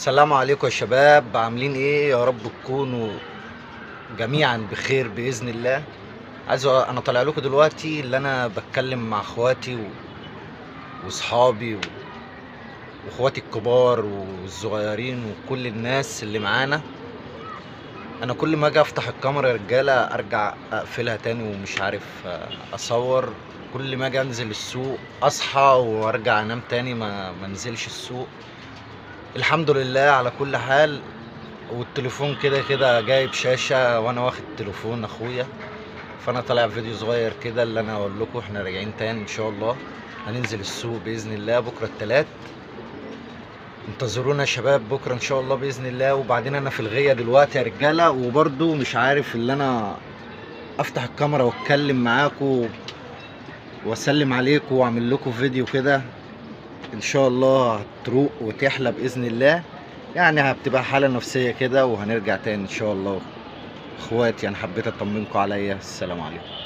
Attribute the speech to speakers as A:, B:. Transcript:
A: السلام عليكم يا شباب عاملين ايه يا رب تكونوا جميعا بخير باذن الله عايز أ- انا طالع لكم دلوقتي اللي انا بتكلم مع اخواتي و... واصحابي و... واخواتي الكبار والصغيرين وكل الناس اللي معانا انا كل ما اجي افتح الكاميرا يا رجاله ارجع اقفلها تاني ومش عارف آه، اصور كل ما اجي انزل السوق اصحى وارجع انام تاني ما منزلش السوق الحمد لله على كل حال والتليفون كده كده جايب شاشة وانا واخد تليفون اخويا فانا طالع فيديو صغير كده اللي انا اقول لكم احنا راجعين تاني ان شاء الله هننزل السوق باذن الله بكره التلات انتظرونا يا شباب بكره ان شاء الله باذن الله وبعدين انا في الغيه دلوقتي يا رجاله وبرضو مش عارف اللي انا افتح الكاميرا واتكلم معاكم واسلم عليكم واعمل لكم فيديو كده ان شاء الله هتروق وتحلى باذن الله يعني هتبقى حاله نفسيه كده وهنرجع تاني ان شاء الله اخواتي انا حبيت اطمنكم عليا السلام عليكم